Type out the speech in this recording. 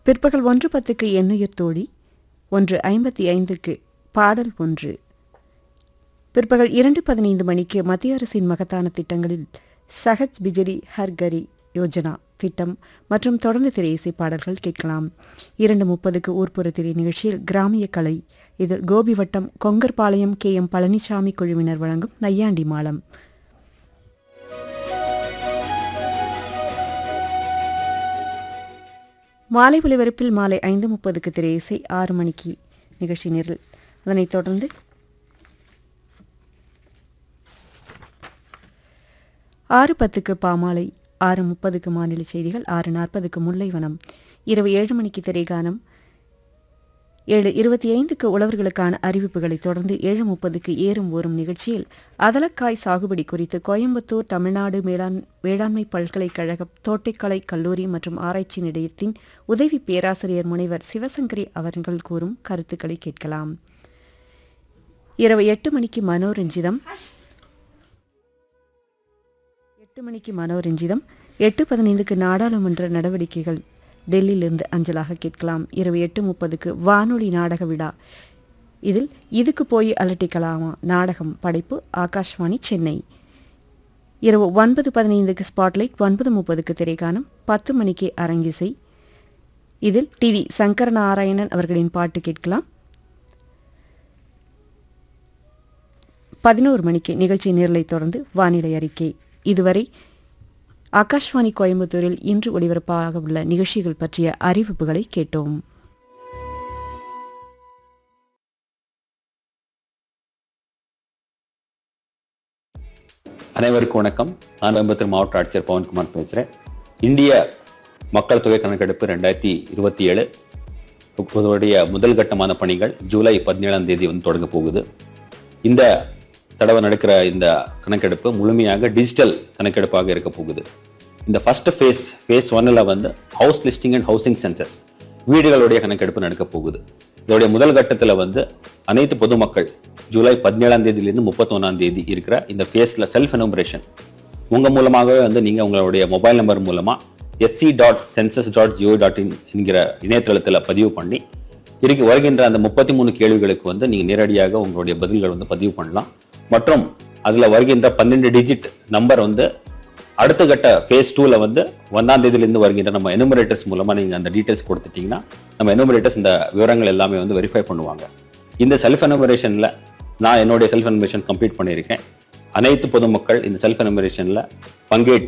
பிற்பகல் ஒன்று பத்துக்கு எண்ணுயிர் தோழி ஒன்று ஐம்பத்தி ஐந்துக்கு பாடல் ஒன்று பிற்பகல் இரண்டு பதினைந்து மணிக்கு மத்திய அரசின் மகத்தான திட்டங்களில் சஹஜ் பிஜலி ஹர்கரி யோஜனா திட்டம் மற்றும் தொடர்ந்து திரை இசை பாடல்கள் கேட்கலாம் இரண்டு முப்பதுக்கு ஊர்ப்புற திரை நிகழ்ச்சியில் கிராமிய கலை இதில் கோபி வட்டம் கொங்கர்பாளையம் கே எம் பழனிசாமி குழுவினர் வழங்கும் நையாண்டி மாலம் மாலை ஒலிபரப்பில் மாலை ஐந்து முப்பதுக்கு திரை இசை ஆறு மணிக்கு நிகழ்ச்சி நிரல் அதனைத் தொடர்ந்து ஆறு பத்துக்கு பாமாலை ஆறு முப்பதுக்கு மாநில செய்திகள் ஆறு நாற்பதுக்கு முல்லைவனம் இரவு ஏழு மணிக்கு திரைகானம் ஏழு இருபத்தி ஐந்துக்கு உழவர்களுக்கான அறிவிப்புகளை தொடர்ந்து ஏழு முப்பதுக்கு ஏறும் ஓரும் நிகழ்ச்சியில் அதலக்காய் சாகுபடி குறித்து கோயம்புத்தூர் தமிழ்நாடு மேலாண் வேளாண்மை பல்கலைக்கழக தோட்டக்கலை கல்லூரி மற்றும் ஆராய்ச்சி நிலையத்தின் உதவி பேராசிரியர் முனைவர் சிவசங்கரி அவர்கள் கூறும் கருத்துக்களை கேட்கலாம் இரவு எட்டு மணிக்கு மனோரஞ்சிதம் எட்டு மணிக்கு மனோரஞ்சிதம் எட்டு பதினைந்துக்கு நாடாளுமன்ற நடவடிக்கைகள் டெல்லியிலிருந்து அஞ்சலாக கேட்கலாம் இரவு எட்டு முப்பதுக்கு வானொலி நாடக விழா இதில் இதுக்கு போய் அலட்டிக்கலாமா நாடகம் படைப்பு ஆகாஷ்வாணி சென்னை இரவு ஒன்பது பதினைந்துக்கு ஸ்பாட்லைட் ஒன்பது முப்பதுக்கு திரைக்கானம் பத்து மணிக்கு அரங்கிசை இதில் டிவி சங்கர நாராயணன் அவர்களின் பாட்டு கேட்கலாம் பதினோரு மணிக்கு நிகழ்ச்சி நேரலை தொடர்ந்து வானிலை அறிக்கை இதுவரை ஆகாஷ்வாணி கோயம்புத்தூரில் இன்று ஒளிபரப்பாக உள்ள நிகழ்ச்சிகள் பற்றிய அறிவிப்புகளை கேட்டோம் அனைவருக்கும் வணக்கம் நான் கோயம்புத்தூர் மாவட்ட ஆட்சியர் பவன்குமார் பேசுகிறேன் இந்திய மக்கள் தொகை கணக்கெடுப்பு ரெண்டாயிரத்தி இருபத்தி ஏழு இப்போதைய முதல் கட்டமான பணிகள் ஜூலை பதினேழாம் தேதி வந்து தொடங்க போகுது இந்த தடவை நடக்கிற இந்த கணக்கெடுப்பு முழுமையாக டிஜிட்டல் கணக்கெடுப்பாக இருக்க போகுது இந்த ஃபர்ஸ்ட் ஃபேஸ் ஃபேஸ் ஒன்னில் வந்து house listing and housing census வீடுகளுடைய கணக்கெடுப்பு நடக்க போகுது இதோடைய முதல் கட்டத்தில் வந்து அனைத்து பொதுமக்கள் ஜூலை பதினேழாம் தேதியிலிருந்து முப்பத்தொன்னாம் தேதி இருக்கிற இந்த ஃபேஸில் செல்ஃப் எனுமரேஷன் உங்கள் மூலமாகவே வந்து நீங்கள் உங்களுடைய மொபைல் நம்பர் மூலமாக SC dot census dot GO dot IN என்கிற இணையதளத்தில் பதிவு பண்ணி இருக்கு வருகின்ற அந்த முப்பத்தி மூணு கேள்விகளுக்கு வந்து நீங்கள் நேரடியாக உங்களுடைய பதில்கள் வந்து பதிவு பண்ணலாம் மற்றும் அதில் வருகின்ற பன்னெண்டு டிஜிட் நம்பர் வந்து அடுத்த கட்ட ஃபேஸ் டூவில் வந்து ஒன்றாம் தேதியிலேருந்து வருகின்ற நம்ம எனுமரேட்டர்ஸ் மூலமாக நீங்கள் அந்த டீட்டெயில்ஸ் கொடுத்துட்டீங்கன்னா நம்ம எனுமரேட்டர்ஸ் இந்த விவரங்கள் எல்லாமே வந்து வெரிஃபை பண்ணுவாங்க இந்த செல்ஃப் எனுமரேஷனில் நான் என்னுடைய செல்ஃப் எனுமரேஷன் கம்ப்ளீட் பண்ணியிருக்கேன் அனைத்து பொதுமக்கள் இந்த செல்ஃப் எனுமரேஷனில் பங்கேற்று